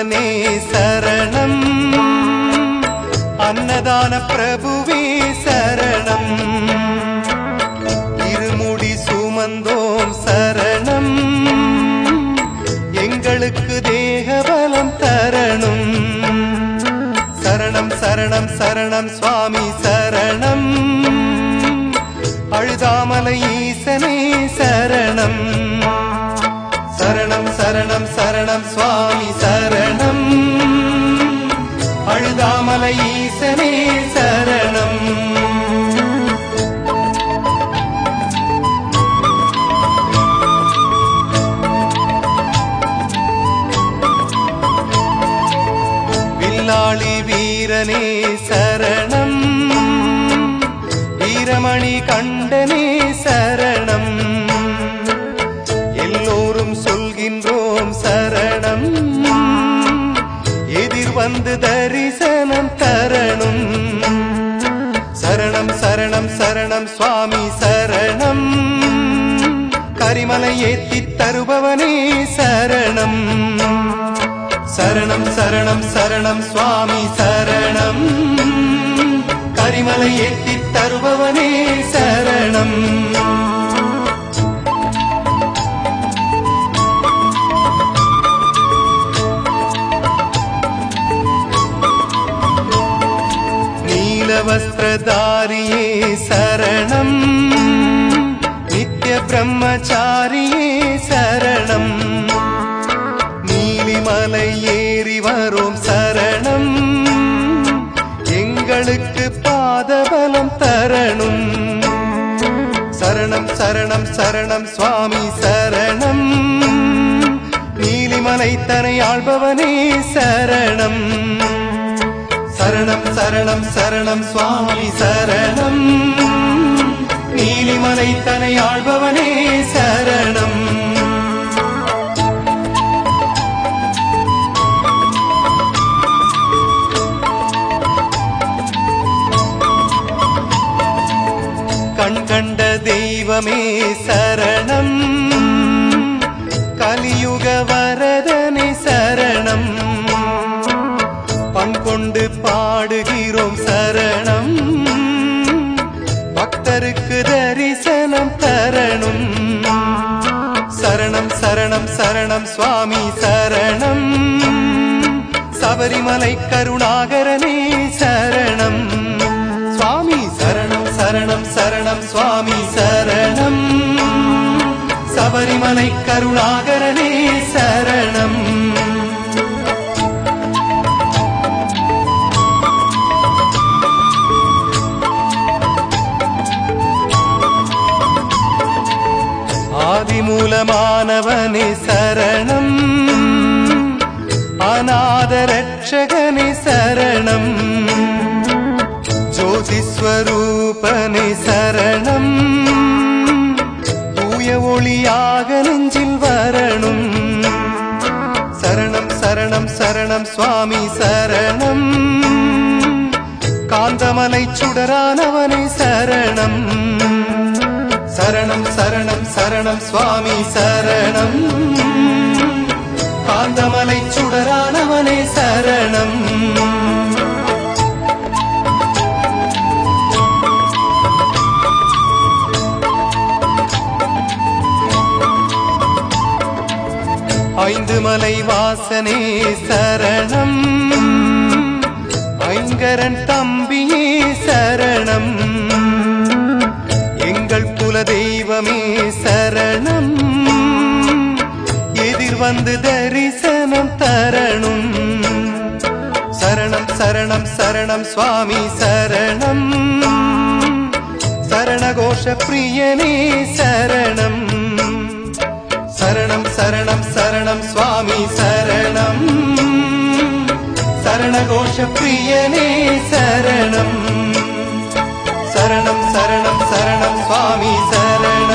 அச்சுதனே சரணம் அன்னதான பிரபுவே சரணம் இருமுடி சுமந்தோம் சரணம் எங்களுக்கு தேகபலம் தரணும் சரணம் சரணம் சரணம் சுவாமி சரணம் அழுதாமலை ஈசனே சரணம் சரணம் சரணம் சரணம் சுவாமி சரணம் அழுதாமலை ஈசனே சரணம் வில்லாளி வீரனே சரணம் வீரமணி கண்டனே சரணம் எல்லோரும் சொல்கின்றோம் சரணம் எதிர் வந்து தரிசனம் தரணும் சரணம் சரணம் சரணம் சுவாமி சரணம் கரிமலை ஏத்தித் தருபவனே சரணம் சரணம் சரணம் சரணம் சுவாமி சரணம் கரிமலை ஏத்தித் தருபவனே சரணம் நீலவஸ்திரதாரியே சரணம் நித்ய பிரம்மச்சாரியே சரணம் நீலிமலை ஏறி வரும் சரணம் எங்களுக்கு பாதபலம் தரணும் சரணம் சரணம் சரணம் சுவாமி சரணம் நீலிமலை தனை ஆள்பவனே சரணம் சரணம் சரணம் சரணம் சுவாமி சரணம் நீலிமலை தனை ஆள்பவனே சரணம் கண் கண்ட தெய்வமே சரணம் கலியுக வரதனே சரணம் பண் கொண்டு பாடுகிறோம் சரணம் பக்தருக்கு தரிசனம் தரணும் சரணம் சரணம் சரணம் சுவாமி சரணம் சபரிமலை கருணாகரனே சரணம் சுவாமி சரணம் சரணம் சரணம் சுவாமி சரணம் சபரிமலை கருணாகரனே சரணம் ஆதிமூலமானவனே சரணம் அநாதரட்சகனே சரணம் ஜோதிஸ்வரூபனே சரணம் தூய ஒளியாக நெஞ்சில் வரணும் சரணம் சரணம் சரணம் சுவாமி சரணம் காந்தமலை சுடரானவனே சரணம் சரணம் சரணம் சரணம் சுவாமி சரணம் காந்தமலை சுடரானவனே சரணம் ஐந்து மலை வாசனே சரணம் ஐங்கரன் தம்பியே சரணம் எங்கள் குல தெய்வமே சரணம் எதிர் வந்து தரிசனம் தரணும் சரணம் சரணம் சரணம் சுவாமி சரணம் சரணகோஷ பிரியனே சரணம் சரணம் சரணம் சரணம் சுவாமி சரணம் சரணகோஷ பிரியனே சரணம் சரணம் சரணம் சரணம் சுவாமி சரணம்